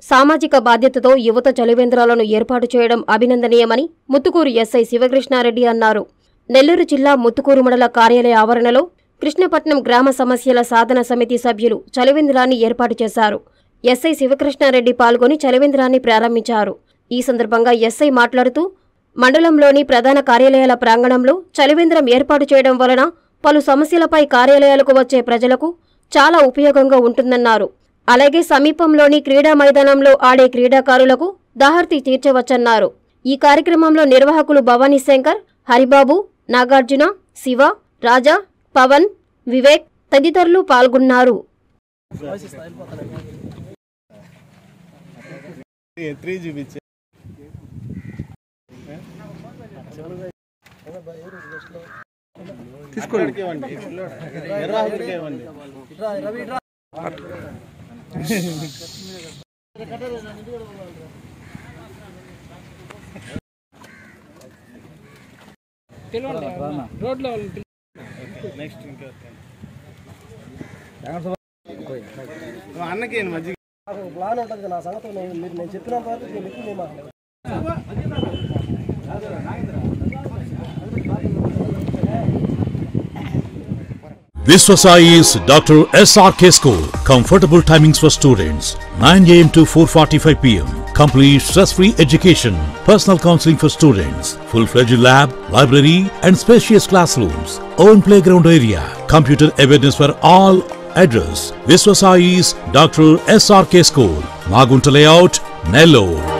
సామాజిక బాధ్యతతో యువత చలివేంద్రాలను ఏర్పాటు చేయడం అభినందనీయమని ముత్తుకూరు ఎస్ఐ శివకృష్ణారెడ్డి అన్నారు నెల్లూరు జిల్లా ముత్తుకూరు మండల కార్యాలయ ఆవరణలో కృష్ణపట్నం గ్రామ సమస్యల సాధన సమితి సభ్యులు చలివేంద్రాన్ని ఏర్పాటు చేశారు ఎస్ఐ శివకృష్ణారెడ్డి పాల్గొని చలివేంద్రాన్ని ప్రారంభించారు ఈ సందర్భంగా ఎస్ఐ మాట్లాడుతూ మండలంలోని ప్రధాన కార్యాలయాల ప్రాంగణంలో చలివేంద్రం ఏర్పాటు చేయడం వలన పలు సమస్యలపై కార్యాలయాలకు వచ్చే ప్రజలకు చాలా ఉపయోగంగా ఉంటుందన్నారు అలాగే సమీపంలోని క్రీడా మైదానంలో ఆడే క్రీడాకారులకు దాహర్తి తీర్చవచ్చన్నారు ఈ కార్యక్రమంలో నిర్వాహకులు భవానీ శంకర్ హరిబాబు నాగార్జున శివ రాజా పవన్ వివేక్ తదితరులు పాల్గొన్నారు త్రీ చూపించే తీసుకోండి ఇవ్వండి నిర్వాహకుడికి ఇవ్వండి నెక్స్ట్ ఇంకా అన్నకి మధ్య నాకు ఒక ప్లాన్ ఉంటుంది నా సంగతి నేను మీరు నేను చెప్పినంత వరకు నేను ఎక్కువ నేను మాట్లాడను. Viswasai is Dr. SRK School. Comfortable timings for students 9 am to 4:45 pm. Complete stress-free education. Personal counseling for students. Full-fledged lab, library, and spacious classrooms. Own playground area. Computer awareness for all. Address: Viswasai is Dr. SRK School. Magunta Layout, Nellore.